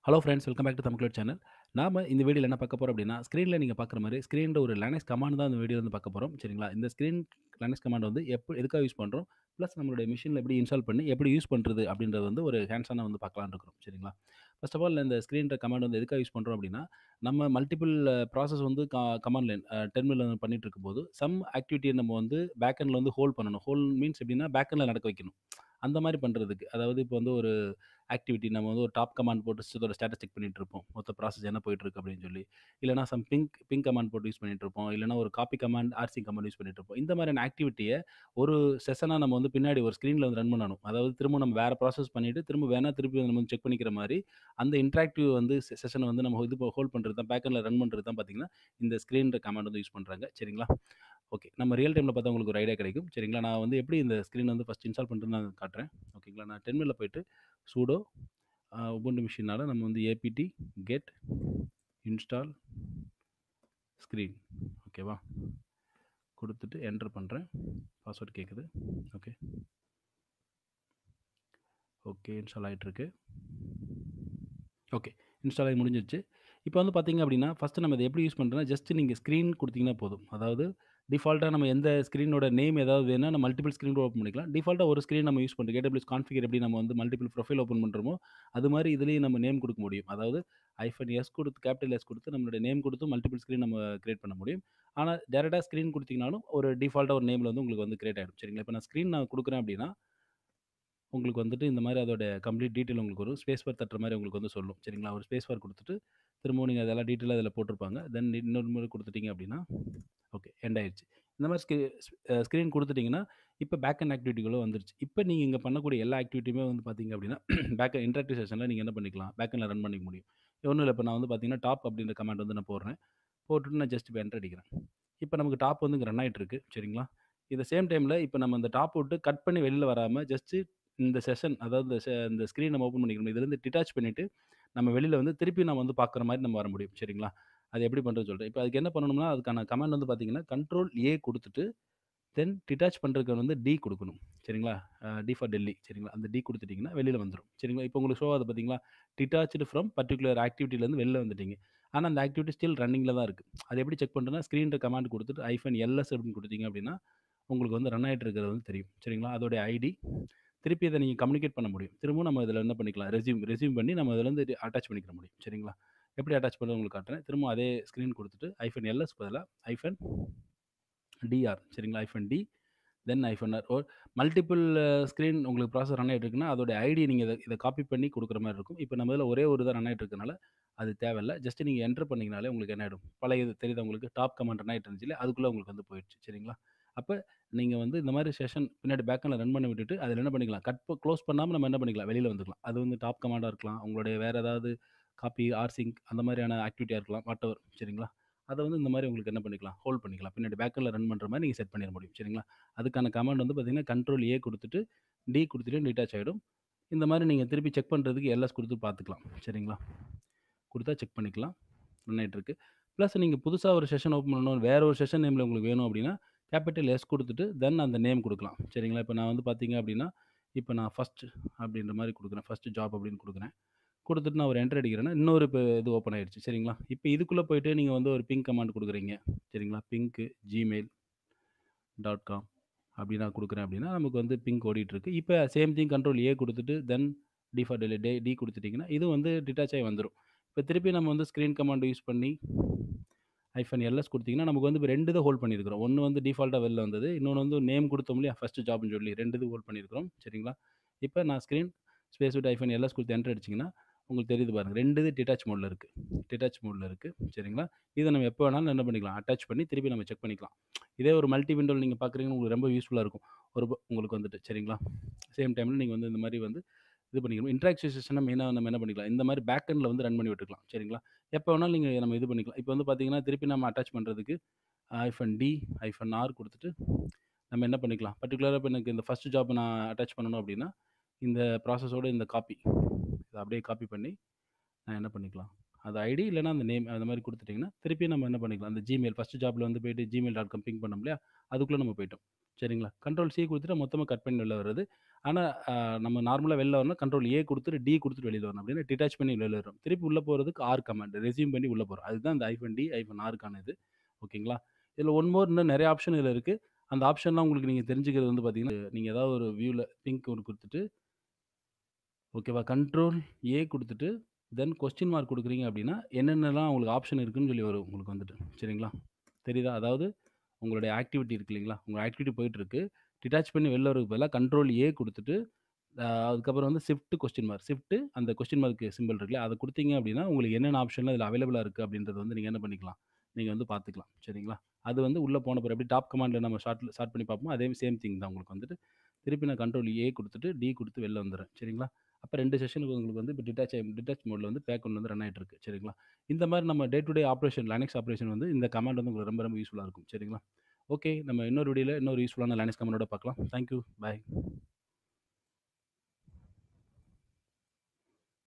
Hello friends welcome back to Tamil channel நாம இந்த வீடியோல என்ன பார்க்க போறோம் அப்படின்னா, ஸ்க்ரீன்ல நீங்க பார்க்குற மாரி ஸ்க்ரீன்ல ஒரு லினக்ஸ் கமாண்ட் தான் இந்த வீடியோல வந்து பார்க்க போறோம். சரிங்களா? இந்த ஸ்க்ரீன் லினக்ஸ் கமாண்ட் வந்து எப்ப எதுக்காக யூஸ் பண்றோம்? பிளஸ் நம்மளுடைய மெஷின்ல எப்படி இன்ஸ்டால் பண்ணி எப்படி யூஸ் பண்றது அப்படின்றது வந்து ஒரு ஹேண்ட்ஸ் ஆனா வந்து பார்க்கலாம்னு இருக்கிறோம். சரிங்களா? ஃபர்ஸ்ட் ஆஃப் ஆல் இந்த ஸ்க்ரீன்ற கமாண்ட் வந்து எதுக்காக யூஸ் பண்றோம் அப்படின்னா, நம்ம மல்டிபிள் ப்ராசஸ் வந்து க கமாண்ட் லைன் அ டெர்மினல்ல வந்து பண்ணிட்டு இருக்கும்போது, சம் ஆக்டிவிட்டிய நம்ம வந்து பேக் எண்ட்ல வந்து ஹோல்ட் பண்ணணும். ஹோல்ட் மீன்ஸ் எப்படின்னா, பேக் எண்ட்ல நடக்க வைக்கணும். அந்த மாரி பண்றதுக்கு. அதாவது இப்போ வந்து ஒரு ஆக்டிவிட்டி நம்ம வந்து ஒரு டாப் கமாண்ட் போட்டு சிஸ்டத்தோட ஸ்டேட்டஸ் செக் பண்ணிட்டு இருப்போம். மொத்த ப்ராசஸ் என்ன போயிட்டு இருக்கு அப்படின்னு சொல்லி. இல்லன்னா சம் பிங்க் பிங்க் கமாண்ட் போட்டு யூஸ் பண்ணிட்டு இருப்போம். இல்லன்னா ஒரு copy command, RC command use பண்ணிட்டு இருப்போம். இந்த மாதிரியான ஆக்டிவிட்டிய ஒரு செஷனா நம்ம வந்து பின்னாடி ஒரு ஸ்க்ரீன்ல வந்து ரன் பண்ணணும். அதாவது திரும்ப நம்ம வேற ப்ராசஸ் பண்ணிட்டு, திரும்ப வேணா திருப்பி நம்ம வந்து செக் பண்ணிக்கிற மாரி, அந்த இன்டராக்டிவ் வந்து செ செஷன வந்து நம்ம இது ஹோல்ட் பண்றது தான் பேக் எண்ட்ல ரன் பண்றது தான் பார்த்தீங்கன்னா, இந்த ஸ்க்ரீன்ற கமாண்ட் வந்து யூஸ் பண்றாங்க. சரிங்களா? ஓகே. நம்ம ரியல் டைம்ல பார்த்தா உங்களுக்கு ஒரு ஐடியா கிடைக்கும். சரிங்களா? நான் வந்து எப்படி இந்த ஸ்க்ரீன் வந்து ஃபர்ஸ்ட் இன்ஸ்டால் பண்றதுன்னு நான் காட்டுறேன். ஓகேங்களா? நான் டெர்மினல்ல போயிட்டு சூடோ அ உபுண்டு மெஷினால நம்ம வந்து ஏபிடி கெட் இன்ஸ்டால் ஸ்க்ரீன் ஓகேவா? குடுத்துட்டு என்டர் பண்றேன். பாஸ்வேர்ட் கேட்குது. ஓகே. ஓகே. இன்ஸ்டால் ஆயிட்டு இருக்கு. ஓகே. இன்ஸ்டால் ஆகி முடிஞ்சிருச்சு. இப்போ வந்து பார்த்தீங்க அப்படின்னா, ஃபர்ஸ்ட் நம்ம இத எப்படி யூஸ் பண்றோம்னா, ஜஸ்ட் நீங்க ஸ்க்ரீன் குடுத்தீங்கன்னா போதும். அதாவது டிஃபால்ட்டா நம்ம எந்த ஸ்க்ரீனோட நேம் ஏதாவது வேணும்னா, நம்ம மல்டிபிள் ஸ்க்ரீன் கூட ஓப்பன் பண்ணிக்கலாம். டிஃபால்ட்டா ஒரு ஸ்க்ரீன் நம்ம யூஸ் பண்றோம். AWS கான்ஃபிகர் எப்படி நம்ம வந்து மல்டிபிள் ப்ரொஃபைல் ஓப்பன் பண்றோமோ, அது மாரி இதுலயும் நம்ம நேம் குடுக்க முடியும். அதாவது ஹைஃபன் எஸ் குடுத்து கேப்பிட்டல் எஸ் குடுத்து நம்மளுடைய நேம் குடுத்து மல்டிபிள் ஸ்க்ரீன் நம்ம கிரியேட் பண்ண முடியும். ஆனா டைரக்ட்டா ஸ்க்ரீன் குடுத்தீங்கனாலும், ஒரு டிஃபால்ட்டா ஒரு நேம்ல வந்து உங்களுக்கு வந்து கிரியேட் ஆயிடும். சரிங்களா? இப்போ நான் ஸ்க்ரீன் நான் குடுக்குறேன் அப்படின்னா உங்களுக்கு வந்துட்டு இந்த மாரி அதோட கம்ப்ளீட் டீட்டெயில் உங்களுக்கு வரும். ஸ்பேஸ் பார் தட்டுற மாரி உங்களுக்கு வந்து சொல்லும். சரிங்களா? ஒரு ஸ்பேஸ் பார் குடுத்துட்டு, திரும்பவும் நீங்க அதெல்லாம் டீட்டெயிலா அதில போட்டிருப்பாங்க. தென் இன்னொரு முறை குடுத்துட்டீங்க அப்படின்னா, ஓகே எண்ட் ஆயிருச்சு. இந்த மாரி ஸ்க் அ ஸ்க்ரீன் குடுத்துட்டீங்கன்னா, இப்ப பேக் எண்ட் ஆக்டிவிட்டிக்குள்ள வந்துருச்சு. இப்ப நீங்க இங்க பண்ணக்கூடிய எல்லா ஆக்டிவிட்டியுமே வந்து பார்த்தீங்க அப்படின்னா, பேக் எண்ட் இன்டராக்டிவ் செஷன்ல நீங்க என்ன பண்ணிக்கலாம், பேக் எண்ட்ல ரன் பண்ணிக்க முடியும். ஒண்ணும் இல்ல. இப்ப நான் வந்து பார்த்தீங்கன்னா, டாப் அப்படின்ற கமாண்ட் வந்து நான் போடுறேன். போட்டுட்டு நான் ஜஸ்ட் இப்ப என்டர் அடிக்கிறேன். இப்ப நமக்கு டாப் வந்து இங்க ரன் ஆயிட்டு இருக்கு. சரிங்களா? இந்த சேம் டைம்ல இப்ப நம்ம இந்த டாப் விட்டு கட் பண்ணி வெளில வராம, ஜஸ்ட் இந்த செஷன் அதாவது இந்த செ இந்த ஸ்க்ரீன் நம்ம ஓப்பன் பண்ணிக்கணும். இதுலருந்து டிட்டாச் பண்ணிட்டு, நம்ம வெளில வந்து திருப்பி நம்ம வந்து பார்க்குற மாரி நம்ம வர முடியும். சரிங்களா? அது எப்படி பண்றதுன்னு சொல்றேன். இப்ப அதுக்கு என்ன பண்ணணும்னா, அதுக்கான கமாண்ட் வந்து பார்த்தீங்கன்னா, கண்ட்ரோல் ஏ குடுத்துட்டு, தென் டிட்டாச் பண்றதுக்கு வந்து டி குடுக்கணும். சரிங்களா? அ டி ஃபார் டெல்லி சரிங்களா? அந்த டி குடுத்துட்டீங்கன்னா, வெளில வந்துரும். சரிங்களா? இப்போ உங்களுக்கு ஷோ ஆகுது பார்த்தீங்களா? டிட்டாச்டு ஃப்ரம் பர்ட்டிகுலர் ஆக்டிவிட்டிலருந்து வெளில வந்துட்டீங்க. ஆனா அந்த ஆக்டிவிட்டி ஸ்டில் ரன்னிங்ல தான் இருக்கு. அது எப்படி செக் பண்றதுன்னா, ஸ்க்ரீன்ற கமாண்ட் குடுத்துட்டு ஹைஃபன் எல்எஸ் அப்படின்னு குடுத்தீங்க அப்படின்னா, உங்களுக்கு வந்து ரன் ஆயிட்டு இருக்கிறது வந்து தெரியும். சரிங்களா? அதோடைய ஐடி. திருப்பி இத நீங்க கம்யூனிகேட் பண்ண முடியும். திரும்பவும் நம்ம இதில என்ன பண்ணிக்கலாம், ரெஸ்யூம் ரெஸ்யூம் பண்ணி நம்ம இதுலருந்து அட்டாச் பண்ணிக்கிற முடியும். சரிங்களா? எப்படி அட்டாச் பண்றது உங்களுக்கு காட்டுறேன். திரும்பவும் அதே ஸ்க்ரீன் குடுத்துட்டு, ஹைஃபன் எல்எஸ் பதிலா ஹைஃபன் டிஆர் சரிங்களா? Hyphen D then hyphen R or multiple screen உங்களுக்கு ப்ராசஸ் ரன் ஆயிட்டு இருக்குன்னா, அதோட ஐடி நீங்க இத இத காப்பி பண்ணி குடுக்குற மாரி இருக்கும். இப்ப நம்ம இதில ஒரே ஒரு தான் ரன் ஆயிட்டு இருக்கனால, அது தேவையில்ல. ஜஸ்ட் நீங்க என்டர் பண்ணீங்கனாலே உங்களுக்கு என்ன ஆயிடும், பழைய இது தெரியுதா உங்களுக்கு? டாப் கமாண்ட் ரன் ஆயிட்டு இருந்துச்சுல்ல, அதுக்குள்ள உங்களுக்கு வந்து போயிடுச்சு. சரிங்களா? அப்ப நீங்க வந்து இந்த மாரி செஷன் பின்னாடி பேக் எண்ட்ல ரன் பண்ண விட்டுட்டு, அதில என்ன பண்ணிக்கலாம், கட் க்ளோஸ் பண்ணாம நம்ம என்ன பண்ணிக்கலாம், வெளில வந்துக்கலாம். அது வந்து டாப் கமாண்டா இருக்கலாம். உங்களுடைய வேற ஏதாவது காப்பி, ஆர்சிங்க் அந்த மாரியான ஆக்டிவிட்டியா இருக்கலாம். வாட்டெவர் சரிங்களா? அத வந்து இந்த மாரி உங்களுக்கு என்ன பண்ணிக்கலாம், ஹோல்ட் பண்ணிக்கலாம். பின்னாடி பேக் எண்ட்ல ரன் பண்ற மாரி நீங்க செட் பண்ணிற முடியும். சரிங்களா? அதுக்கான கமாண்ட் வந்து பார்த்தீங்கன்னா, கண்ட்ரோல் ஏ குடுத்துட்டு, டி குடுத்துட்டு டிட்டாச் ஆயிடும். இந்த மாரி நீங்க திருப்பி செக் பண்றதுக்கு எல்எஸ் குடுத்து பார்த்துக்கலாம். சரிங்களா? குடுத்தா செக் பண்ணிக்கலாம். ரன் ஆயிட்டு இருக்கு. பிளஸ் நீங்க புதுசா ஒரு செஷன் ஓப்பன் பண்ணணும், வேற ஒரு செஷன் நேம்ல உங்களுக்கு வேணும் அப்படின்னா, கேப்பிட்டல் எஸ் குடுத்துட்டு, தென் அந்த நேம் குடுக்கலாம். சரிங்களா? இப்ப நான் வந்து பார்த்தீங்க அப்படின்னா, இப்ப நான் ஃபர்ஸ்ட் அப்படின்ற மாரி குடுக்குறேன். ஃபர்ஸ்ட் ஜாப் அப்படின்னு குடுக்குறேன். குடுத்துட்டு நான் ஒரு என்டர் அடிக்கிறேன்னா, இன்னொரு இப்ப இது ஓப்பன் ஆயிருச்சு. சரிங்களா? இப்ப இதுக்குள்ள போயிட்டு நீங்க வந்து ஒரு பிங் கமாண்ட் குடுக்குறீங்க. சரிங்களா? பிங்க் ஜிமெயில் டாட் காம் அப்படி நான் குடுக்குறேன் அப்படின்னா, நமக்கு வந்து பிங்க் ஓடிட்டு இருக்கு. இப்ப சேம் திங் கண்ட்ரோல் ஏ குடுத்துட்டு, தென் டி ஃபார் டெல்லி டே டி குடுத்துட்டீங்கன்னா, இது வந்து டிட்டாச் ஆகி வந்துரும். இப்ப திருப்பி நம்ம வந்து ஸ்க்ரீன் கமாண்ட் யூஸ் பண்ணி, ஹைஃபன் எல்எஸ் குடுத்தீங்கன்னா, நமக்கு வந்து இப்ப 2 இத ஹோல்ட் பண்ணியிருக்கிறோம். ஒண்ணு வந்து டிஃபால்ட்டா வெளில வந்தது. இன்னொன்னு வந்து நேம் குடுத்தோம் இல்லையா? ஃபர்ஸ்ட் ஜாப்ன்னு சொல்லி 2 இது ஹோல்ட் பண்ணியிருக்கிறோம். சரிங்களா? இப்ப நான் ஸ்க்ரீன் ஸ்பேஸ் விட்டு ஹைஃபன் எல்எஸ் குடுத்து என்டர் அடிச்சீங்கன்னா, உங்களுக்கு தெரியுது பாருங்க. 2 இது டிட்டாச் மோட்ல இருக்கு. டிட்டாச் மோட்ல இருக்கு. சரிங்களா? இத நம்ம எப்ப வேணாலும் என்ன பண்ணிக்கலாம், அட்டாச் பண்ணி திருப்பி நம்ம செக் பண்ணிக்கலாம். இதே ஒரு மல்டி விண்டோல நீங்க பார்க்குறீங்கன்னா, உங்களுக்கு ரொம்ப யூஸ்ஃபுல்லா இருக்கும். ஒரு ப உங்களுக்கு வந்துட்டு சரிங்களா? சேம் டைம்ல நீங்க வந்து இந்த மாரி வந்து இது பண்ணிக்கணும். இன்டராக்டிவ் செஷன மெயினா நம்ம என்ன பண்ணிக்கலாம், இந்த மாரி பேக் எண்ட்ல வந்து ரன் பண்ணி விட்டுக்கலாம். சரிங்களா? எப்ப வேணாலும் நீங்க நம்ம இது பண்ணிக்கலாம். இப்ப வந்து பார்த்தீங்கன்னா, திருப்பி நம்ம அட்டாச் பண்றதுக்கு ஹைஃபன் டி, ஹைஃபன் ஆர் குடுத்துட்டு, நம்ம என்ன பண்ணிக்கலாம், பர்ட்டிகுலரா இப்ப எனக்கு இந்த ஃபர்ஸ்ட் ஜாப் நான் அட்டாச் பண்ணணும் அப்படின்னா, இந்த ப்ராசஸோட இந்த காப்பி இத அப்படியே காப்பி பண்ணி, நான் என்ன பண்ணிக்கலாம், அது ஐடி இல்லன்னா அந்த நேம் அந்த மாரி குடுத்துட்டீங்கன்னா, திருப்பி நம்ம என்ன பண்ணிக்கலாம், அந்த ஜிமெயில் ஃபர்ஸ்ட் ஜாப்ல வந்து போயிட்டு gmail.com பிங் பண்ணோம் இல்லையா? அதுக்குள்ள நம்ம போயிட்டோம். சரிங்களா? கண்ட்ரோல் சி குடுத்துட்டா மொத்தமா கட் பண்ணி வெளில வருது. ஆனா, அ நம்ம நார்மலா வெளில வரணும்னா கண்ட்ரோல் ஏ குடுத்துட்டு, டி குடுத்துட்டு வெளில வரணும். அப்டின்னா டிட்டாச் பண்ணி வெளில வரும். திருப்பி உள்ள போறதுக்கு ஆர் கமாண்ட். ரெஸ்யூம் பண்ணி உள்ள போறோம். அதுதான் இந்த ஹைஃபன் டி, ஹைஃபன் ஆர்க்கான இது. ஓகேங்களா? இதுல ஒன் மோர் இன்னும் நெறைய ஆப்ஷன் இதுல இருக்கு. அந்த ஆப்ஷன்லாம் உங்களுக்கு நீங்க தெரிஞ்சுக்கிறது வந்து பார்த்தீங்கன்னா, நீங்க ஏதாவது ஒரு வியூல பிங்க் ஒண்ணு குடுத்துட்டு ஓகேவா? கண்ட்ரோல் ஏ குடுத்துட்டு, தென் கொஸ்டின் மார்க் குடுக்குறீங்க அப்டின்னா, என்னென்னலாம் உங்களுக்கு ஆப்ஷன் இருக்குன்னு சொல்லி வரும் உங்களுக்கு வந்துட்டு. சரிங்களா? தெரியுதா? அதாவது உங்களுடைய ஆக்டிவிட்டி இருக்கு இல்லைங்களா? உங்க ஆக்டிவிட்டி போயிட்டுருக்கு. டிட்டாச் பண்ணி வெளில வரதுக்கு பதிலா கண்ட்ரோல் ஏ குடுத்துட்டு, அ அதுக்கப்புறம் வந்து ஷிஃப்ட் கொஸ்டின் மார்க். ஷிஃப்ட் அந்த கொஸ்டின் மார்க் சிம்பல் இருக்குல்ல, அத குடுத்தீங்க அப்டின்னா, உங்களுக்கு என்னென்ன ஆப்ஷன்லாம் இதுல அவைலபிளா இருக்கு அப்டின்றத வந்து நீங்க என்ன பண்ணிக்கலாம், நீங்க வந்து பார்த்துக்கலாம். சரிங்களா? அது வந்து உள்ள போன பிறகு எப்டி டாப் கமாண்ட்ல நம்ம ஷார்ட்ல ஸ்டார்ட் பண்ணி பார்ப்போமோ, அதே சேம் திங் தான் உங்களுக்கு வந்துட்டு. திருப்பி நான் கண்ட்ரோல் ஏ குடுத்துட்டு, டி குடுத்து வெளில வந்துர்றேன். சரிங்களா? அப்ப 2 செஷனுக்கு உங்களுக்கு வந்து இப்ப டிட்டாச் ஆயி டிட்டாச் மோட்ல வந்து பேக் ஒன் வந்து ரன் ஆயிட்டுருக்கு. சரிங்களா? இந்த மாரி நம்ம day to day operation Linux operation வந்து இந்த கமாண்ட் வந்து உங்களுக்கு ரொம்ப ரொம்ப யூஸ்ஃபுல்லா இருக்கும். சரிங்களா? ஓகே. நம்ம இன்னொரு வீடியோல இன்னொரு யூஸ்ஃபுல்லான லினக்ஸ் கமாண்டோட பார்க்கலாம். Thank you. பாய்.